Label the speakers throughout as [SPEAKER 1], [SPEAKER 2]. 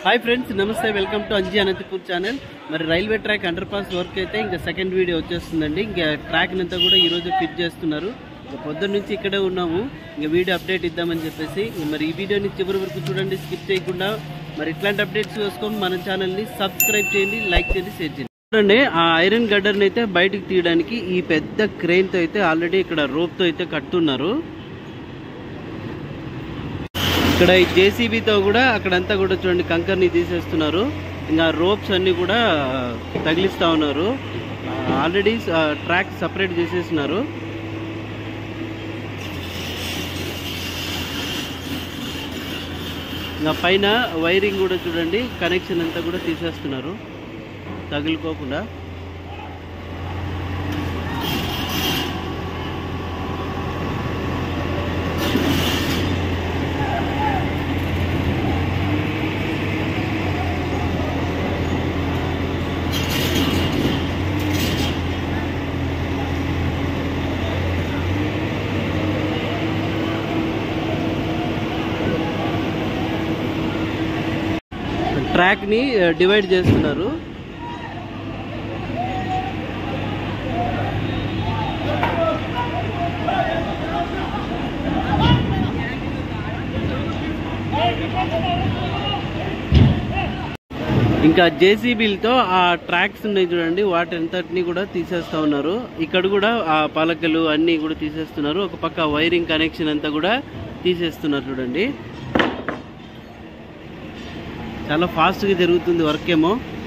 [SPEAKER 1] Hi friends నమస్తే welcome to Anji Anantapur channel మరి railway track underpass work అయితే ఇంకా సెకండ్ వీడియో వచ్చేస్తుందండి ఇంకా ట్రాక్ అంతా కూడా ఈ రోజు ఫిట్ చేస్తున్నారు ఇంకా పొద్దున్న నుంచి ఇక్కడే ఉన్నాము ఇంకా వీడియో అప్డేట్ ఇద్దామని చెప్పేసి మరి ఈ వీడియోని చివరి వరకు చూడండి స్కిప్ చేయకుండా మరి ఇట్లాంటి అప్డేట్స్ చూసుకొని మన ఛానల్ని సబ్స్క్రైబ్ చేయండి లైక్ చేయండి షేర్ చేయండి చూడండి ఆ ఐరన్ గడ్డర్ని అయితే బయటికి తీయడానికి ఈ పెద్ద క్రెయిన్తో అయితే ఆల్రెడీ ఇక్కడ రోప్తో అయితే కడుతున్నారు ఇక్కడ ఈ జేసీబీతో కూడా అక్కడంతా కూడా చూడండి కంకర్ని తీసేస్తున్నారు ఇంకా రోప్స్ అన్ని కూడా తగిలిస్తా ఉన్నారు ఆల్రెడీ ట్రాక్ సపరేట్ చేసేస్తున్నారు ఇంకా పైన వైరింగ్ కూడా చూడండి కనెక్షన్ అంతా కూడా తీసేస్తున్నారు తగులుకోకుండా ట్రాక్ ని డివైడ్ చేస్తున్నారు ఇంకా జేసీబీలతో ఆ ట్రాక్స్ ఉన్నాయి చూడండి వాటి అంతటిని కూడా తీసేస్తా ఉన్నారు ఇక్కడ కూడా ఆ పలకలు అన్ని కూడా తీసేస్తున్నారు ఒక పక్క వైరింగ్ కనెక్షన్ అంతా కూడా తీసేస్తున్నారు చూడండి చాలా ఫాస్ట్గా జరుగుతుంది వర్క్ ఏమో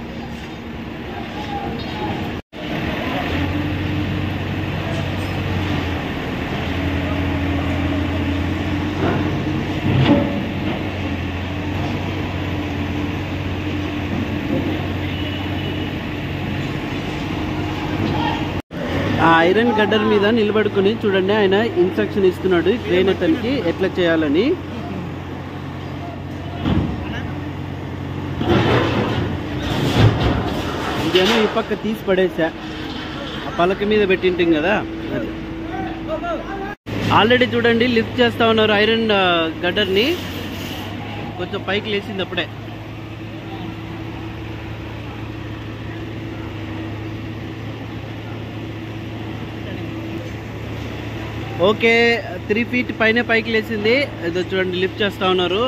[SPEAKER 1] ఆ ఐరన్ గడ్డర్ మీద నిలబడుకుని చూడండి ఆయన ఇన్స్ట్రక్షన్ ఇస్తున్నాడు ట్రైన్ అతనికి ఎట్లా చేయాలని ఇదేమో ఈ పక్క తీసి పడేసా ఆ పలక మీద పెట్టింటాం కదా అది ఆల్రెడీ చూడండి లిఫ్ట్ చేస్తా ఉన్నారు ఐరన్ గడ్డర్ని కొంచెం పైకి లేచింది అప్పుడే ఓకే త్రీ ఫీట్ పైన పైకి లేచింది ఏదో చూడండి లిఫ్ట్ చేస్తా ఉన్నారు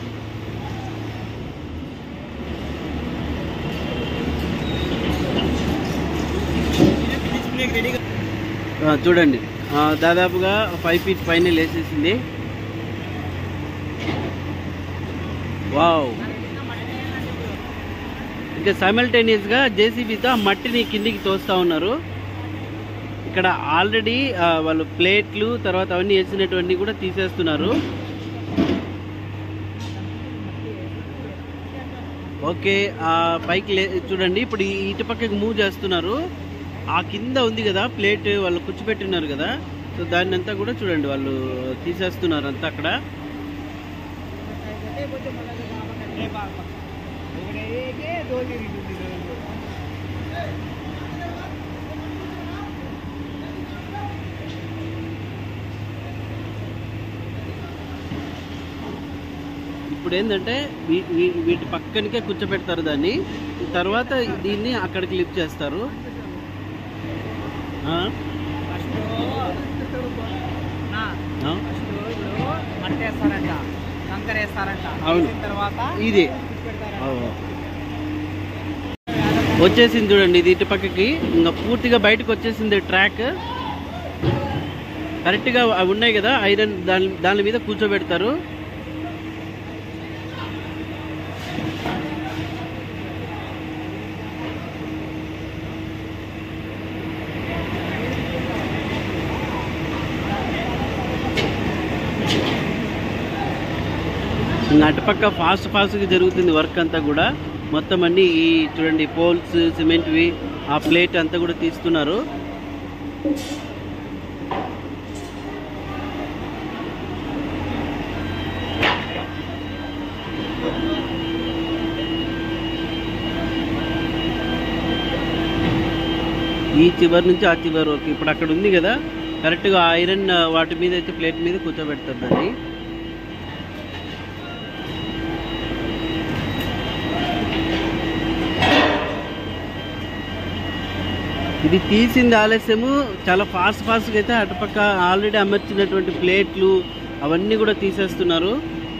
[SPEAKER 1] ఆ, చూడండి ఆ, దాదాపుగా ఫైవ్ ఫీట్ పైన లేసేసింది వావ్ ఇంకా సైమల్టేనియస్ గా జేసీబీతో ఆ మట్టిని కిందికి తోస్తా ఉన్నారు ఇక్కడ ఆల్రెడీ వాళ్ళు ప్లేట్లు తర్వాత అవన్నీ వేసినటువంటి కూడా తీసేస్తున్నారు ఓకే ఆ పైకి లే చూడండి ఇప్పుడు ఈ ఇటు పక్కకి మూవ్ చేస్తున్నారు ఆ కింద ఉంది కదా ప్లేట్ వాళ్ళు కూర్చోబెట్టున్నారు కదా సో దాన్ని అంతా కూడా చూడండి వాళ్ళు తీసేస్తున్నారు అంతా అక్కడ ఇప్పుడు ఏంటంటే వీ- వీ- వీటి పక్కనికే కూర్చోబెడతారు దాన్ని తర్వాత దీన్ని అక్కడికి లిఫ్ట్ చేస్తారు ఆ? ఆ?
[SPEAKER 2] మట్టేస్తారంట కంకర వేస్తారంట
[SPEAKER 1] అవును.
[SPEAKER 2] వేసిన తర్వాత
[SPEAKER 1] ఇది ఓ. వచ్చేసింది చూడండి ఇది ఇటు పక్కకి ఇంకా పూర్తిగా బయటకు వచ్చేసింది ట్రాక్ కరెక్ట్గా అవి ఉన్నాయి కదా ఐరన్ దాని దాని మీద కూర్చోబెడతారు ఇంకా అటుపక్క ఫాస్ట్ ఫాస్ట్గా జరుగుతుంది వర్క్ అంతా కూడా మొత్తం అన్ని ఈ చూడండి పోల్స్ సిమెంట్వి ఆ ప్లేట్ అంతా కూడా తీస్తున్నారు ఈ చివరి నుంచి ఆ చివరి వరకు ఇప్పుడు అక్కడ ఉంది కదా కరెక్ట్గా ఐరన్ వాటి మీద అయితే ప్లేట్ మీద కూర్చోబెడతారు దాన్ని ఇది తీసింది ఆలస్యము చాలా ఫాస్ట్ ఫాస్ట్గా అయితే అటుపక్క ఆల్రెడీ అమర్చినటువంటి ప్లేట్లు అవన్నీ కూడా తీసేస్తున్నారు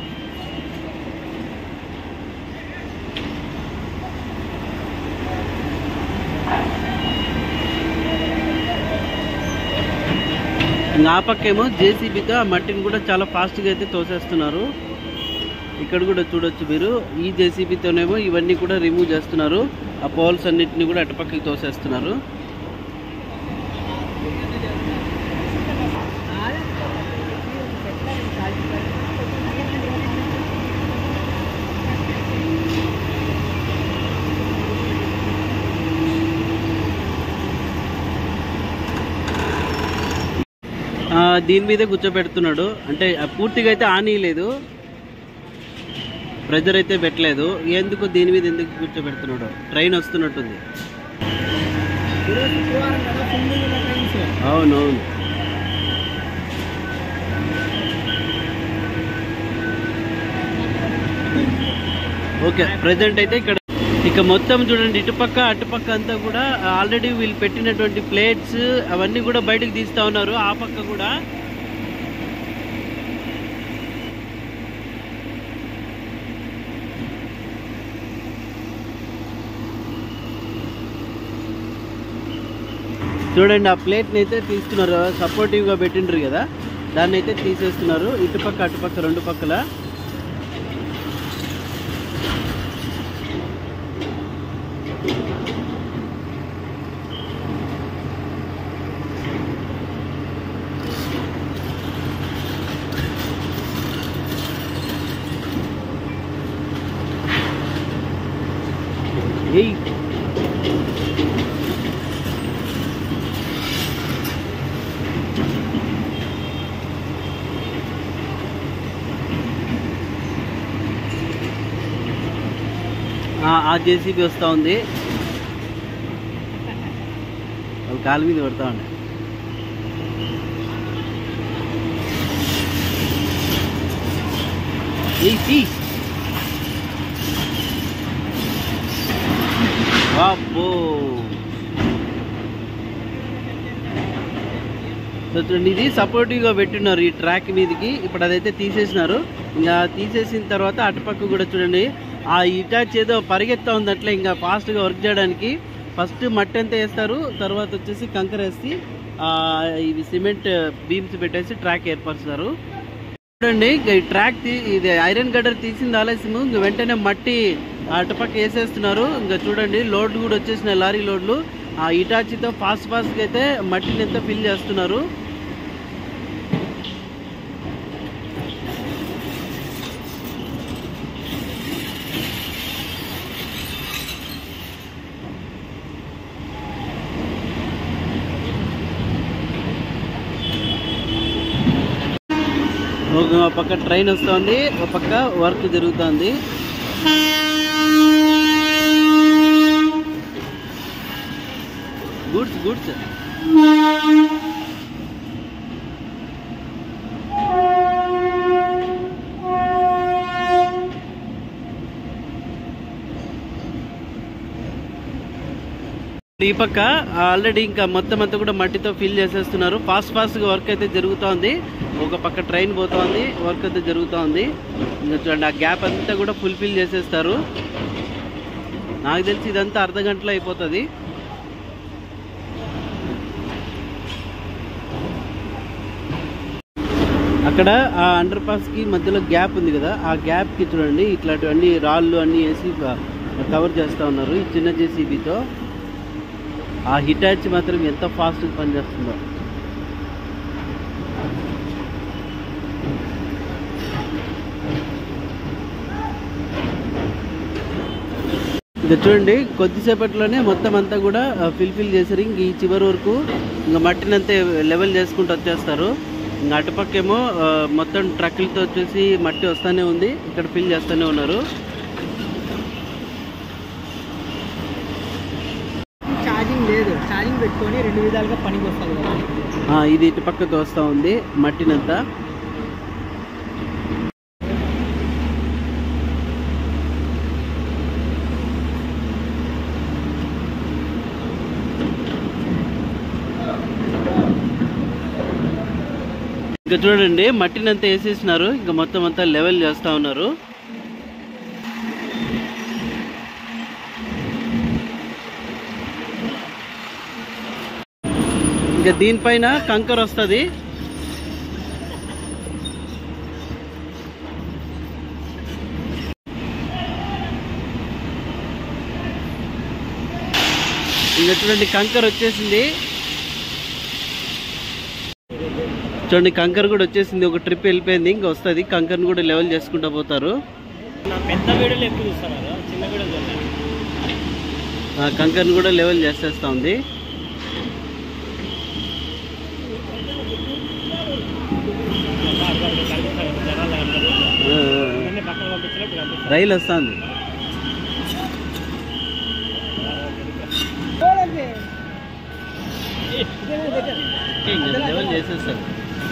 [SPEAKER 1] ఇంకా ఆ పక్కేమో జేసీబీతో ఆ మట్టిని కూడా చాలా ఫాస్ట్గా అయితే తోసేస్తున్నారు ఇక్కడ కూడా చూడొచ్చు మీరు ఈ జేసీబీతోనేమో ఇవన్నీ కూడా రిమూవ్ చేస్తున్నారు ఆ పోల్స్ అన్నిటిని కూడా అటుపక్కకి తోసేస్తున్నారు ఆ, దీని మీదే కూర్చోబెడుతున్నాడు అంటే ఆ పూర్తిగా అయితే ఆనీయలేదు ప్రెజర్ అయితే పెట్టలేదు ఎందుకు దీని మీద ఎందుకు కూర్చోబెడుతున్నాడు ట్రైన్ వస్తున్నట్టుంది
[SPEAKER 2] ఈరోజు శుక్రవారం కదా ఫుల్ ట్రైన్స్
[SPEAKER 1] అవునవును ఓకే ప్రజెంట్ అయితే ఇక్కడ ఇక మొత్తం చూడండి ఇటుపక్క అటుపక్క అంతా కూడా ఆల్రెడీ వీళ్ళు పెట్టినటువంటి ప్లేట్స్ అవన్నీ కూడా బయటకు తీస్తా ఉన్నారు ఆ పక్క కూడా చూడండి ఆ ప్లేట్ని అయితే తీస్తున్నారు సపోర్టివ్గా పెట్టిండ్రు కదా దాన్ని అయితే తీసేస్తున్నారు ఇటుపక్క అటుపక్క రెండు పక్కల ఏయ్ ఆ- ఆ జేసీబీ వస్తూ ఉంది వాళ్ళు కాలు మీద పడతా ఉండే ఏయ్ తీ అబ్బో సో చూడండి ఇది సపోర్టివ్గా పెట్టున్నారు ఈ ట్రాక్ మీదకి ఇప్పుడు అదైతే తీసేసినారు ఇంకా తీసేసిన తర్వాత అటుపక్క కూడా చూడండి ఆ ఇటాచ్ ఏదో పరిగెత్తా ఉంది అట్లా ఇంకా ఫాస్ట్గా వర్క్ చేయడానికి ఫస్ట్ మట్టి అంతా వేస్తారు తర్వాత వచ్చేసి కంకర వేసి ఆ, ఇవి సిమెంట్ బీమ్స్ పెట్టేసి ట్రాక్ ఏర్పరుస్తారు చూడండి ఇంకా ఈ ట్రాక్ తీ- ఇది ఐరన్ గడ్డర్ తీసింది ఆలస్యము ఇంక వెంటనే మట్టి అటుపక్క వేసేస్తున్నారు ఇంకా చూడండి లోడ్లు కూడా వచ్చేసినాయి లారీ లోడ్లు ఆ ఇటాచితో ఫాస్ట్ ఫాస్ట్గా అయితే మట్టిని ఎంత ఫిల్ చేస్తున్నారు ఒక పక్క ట్రైన్ వస్తుంది ఒక పక్క వర్క్ జరుగుతుంది గుడ్స్ గుడ్స్ ఈ పక్క ఆల్రెడీ ఇంకా మొత్తం అంతా కూడా మట్టితో ఫిల్ చేసేస్తున్నారు ఫాస్ట్ ఫాస్ట్గా వర్క్ అయితే జరుగుతోంది ఒక పక్క ట్రైన్ పోతోంది వర్క్ అయితే జరుగుతోంది ఇంకా చూడండి ఆ గ్యాప్ అంతా కూడా ఫుల్ఫిల్ చేసేస్తారు నాకు తెలిసి ఇదంతా అర్ధ గంటలో అయిపోతుంది అక్కడ ఆ అండర్ పాస్ కి మధ్యలో గ్యాప్ ఉంది కదా ఆ గ్యాప్ కి చూడండి ఇట్లాంటివన్నీ రాళ్ళు అన్ని వేసి కవర్ చేస్తా ఉన్నారు ఈ చిన్న జేసీబీతో ఆ హిటాచ్ మాత్రం ఎంత ఫాస్ట్ పనిచేస్తుందో ఇక చూడండి కొద్దిసేపట్లోనే మొత్తం అంతా కూడా ఫిల్ఫిల్ చేశారు ఇంక ఈ చివరి వరకు ఇంకా మట్టిని అంతే లెవెల్ చేసుకుంటూ వచ్చేస్తారు ఇంకా అటుపక్కేమో ఆ, మొత్తం ట్రక్కులతో వచ్చేసి మట్టి వస్తూనే ఉంది ఇక్కడ ఫిల్ చేస్తూనే ఉన్నారు
[SPEAKER 2] ఛార్జింగ్ లేదు ఛార్జింగ్ పెట్టుకొని రెండు విధాలుగా పనికి వస్తుంది కదా
[SPEAKER 1] ఆ, ఇది ఇటు పక్కకు వస్తూ ఉంది మట్టినంతా ఇంకా చూడండి మట్టిని అంతా వేసేసినారు ఇంకా మొత్తం అంతా లెవెల్ చేస్తా ఉన్నారు ఇంకా దీనిపైన కంకర్ వస్తుంది ఇంకా చూడండి కంకర్ వచ్చేసింది చూడండి కంకర్ కూడా వచ్చేసింది ఒక ట్రిప్ వెళ్ళిపోయింది ఇంకా వస్తుంది కంకర్ని కూడా లెవెల్ చేసుకుంటూ పోతారు
[SPEAKER 2] పెద్ద వీడియోలు ఎక్కువ చూస్తున్నారు చిన్న వీడియోలు చూడండి
[SPEAKER 1] ఆ కంకర్ని కూడా లెవెల్ చేసేస్తా ఉంది ఆ, ఆ,
[SPEAKER 2] పక్కన పంపించినప్పుడు
[SPEAKER 1] ఆ. రైలు వస్తుంది ఇంకా లెవెల్ చేసేస్తారు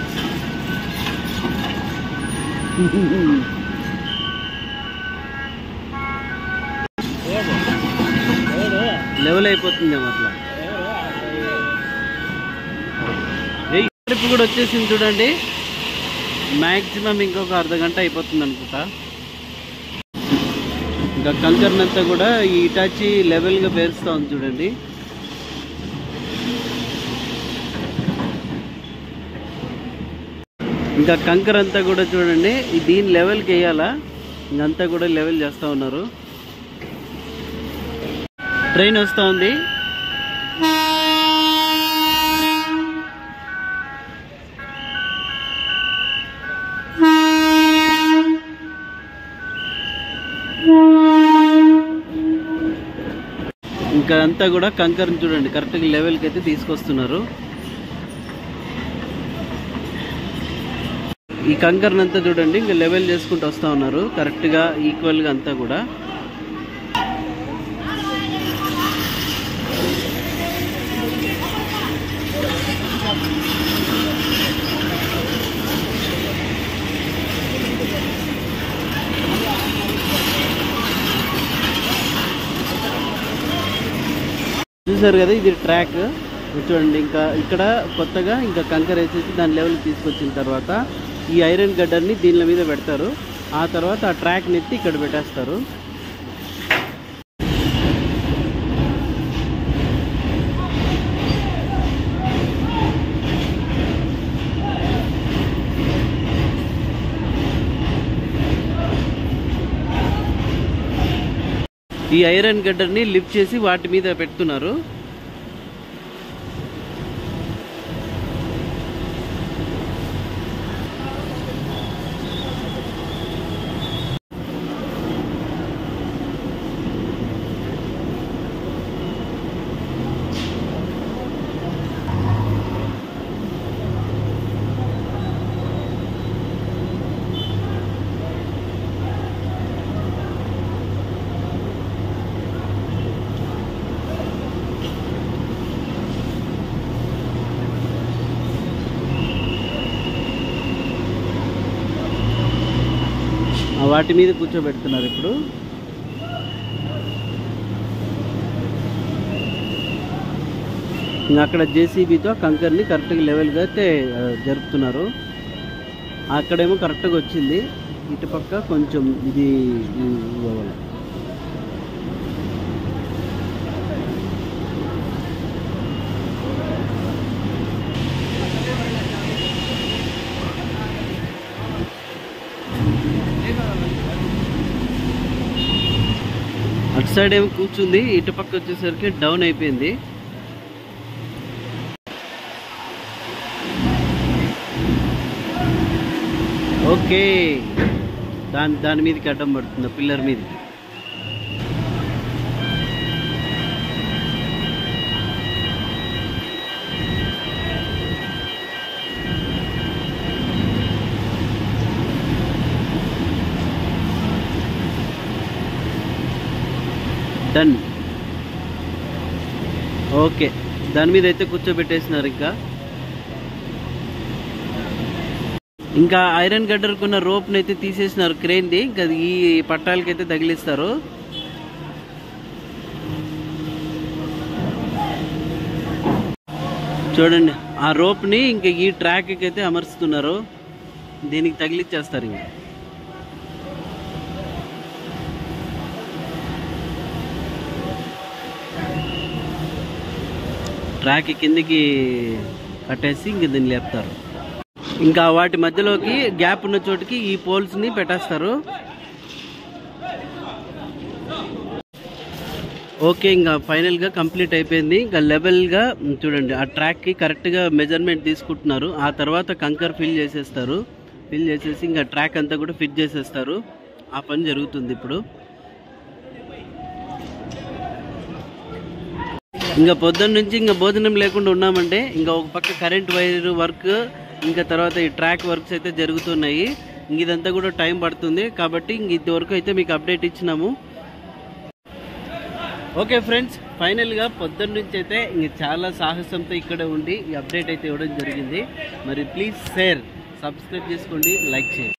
[SPEAKER 1] లెవెల్ అయిపోతుందేమో అట్లా ఏ ట్రిప్ కూడా వచ్చేసింది చూడండి మ్యాక్సిమం ఇంకొక అర్ధ గంట అయిపోతుంది అనుకుంటా ఇంకా కంకర్నంతా కూడా ఈ ఇటాచి లెవెల్గా పేరుస్తూ ఉంది చూడండి ఇంకా కంకర్ అంతా కూడా చూడండి ఈ దీని లెవెల్కి వేయాలా ఇంకంతా కూడా లెవెల్ చేస్తూ ఉన్నారు ట్రైన్ వస్తూ ఉంది ఇంకా అంతా కూడా కంకర్ని చూడండి కరెక్ట్గా లెవెల్కి అయితే తీసుకొస్తున్నారు ఈ కంకర్ని అంతా చూడండి ఇంకా లెవెల్ చేసుకుంటూ వస్తూ ఉన్నారు కరెక్ట్గా ఈక్వల్గా అంతా కూడా చూసారు కదా ఇది ట్రాక్ చూడండి ఇంకా ఇక్కడ కొత్తగా ఇంకా కంకర్ వేసేసి దాని లెవెల్ తీసుకొచ్చిన తర్వాత ఈ ఐరన్ గడ్డర్ని దీని మీద పెడతారు ఆ తర్వాత ఆ ట్రాక్ని ఎత్తి ఇక్కడ పెట్టేస్తారు ఈ ఐరన్ గడ్డర్ని లిఫ్ట్ చేసి వాటి మీద పెడుతున్నారు ఆ వాటి మీద కూర్చోబెడుతున్నారు ఇప్పుడు ఇంకా అక్కడ జేసీబీతో కంకర్ని కరెక్ట్గా లెవెల్గా అయితే ఆ, జరుపుతున్నారు అక్కడేమో కరెక్ట్గా వచ్చింది ఇటుపక్క కొంచెం ఇది ఇది అవ్వాలి. అటు సైడ్ ఏమో కూర్చుంది ఇటు పక్క వచ్చేసరికి డౌన్ అయిపోయింది ఓకే దాని దాని మీదకి అడ్డం పడుతుంది పిల్లర్ మీద డన్ ఓకే దాని మీద అయితే కూర్చోబెట్టేసినారు ఇంకా ఇంకా ఐరన్ గడ్డర్కున్న రోప్ని అయితే తీసేసినారు క్రెయిన్ది ఇంకా ఈ పట్టాలకి అయితే తగిలిస్తారు చూడండి ఆ రోప్ని ఇంకా ఈ ట్రాక్కి అయితే అమర్చుతున్నారు దీనికి తగిలిచ్చేస్తారు ఇంక ట్రాక్ కిందికి కట్టేసి ఇంక దీన్ని లేపుతారు ఇంకా వాటి మధ్యలోకి గ్యాప్ ఉన్న చోటుకి ఈ పోల్స్ని పెట్టేస్తారు ఓకే ఇంకా ఫైనల్గా కంప్లీట్ అయిపోయింది ఇంకా లెవెల్గా చూడండి ఆ ట్రాక్కి కరెక్ట్గా మెజర్మెంట్ తీసుకుంటున్నారు ఆ తర్వాత కంకర్ ఫిల్ చేసేస్తారు ఫిల్ చేసేసి ఇంకా ట్రాక్ అంతా కూడా ఫిట్ చేసేస్తారు ఆ పని జరుగుతుంది ఇప్పుడు ఇంకా పొద్దున్న నుంచి ఇంకా భోజనం లేకుండా ఉన్నామంటే ఇంకా ఒక పక్క కరెంట్ వైర్ వర్క్ ఇంకా తర్వాత ఈ ట్రాక్ వర్క్స్ అయితే జరుగుతున్నాయి ఇంక ఇదంతా కూడా టైం పడుతుంది కాబట్టి ఇంక ఇంతవరకు అయితే మీకు అప్డేట్ ఇచ్చినాము ఓకే ఫ్రెండ్స్ ఫైనల్గా పొద్దున్న నుంచి అయితే ఇంక చాలా సాహసంతో ఇక్కడ ఉండి ఈ అప్డేట్ అయితే ఇవ్వడం జరిగింది మరి ప్లీజ్ షేర్ సబ్స్క్రైబ్ చేసుకోండి లైక్ చేయండి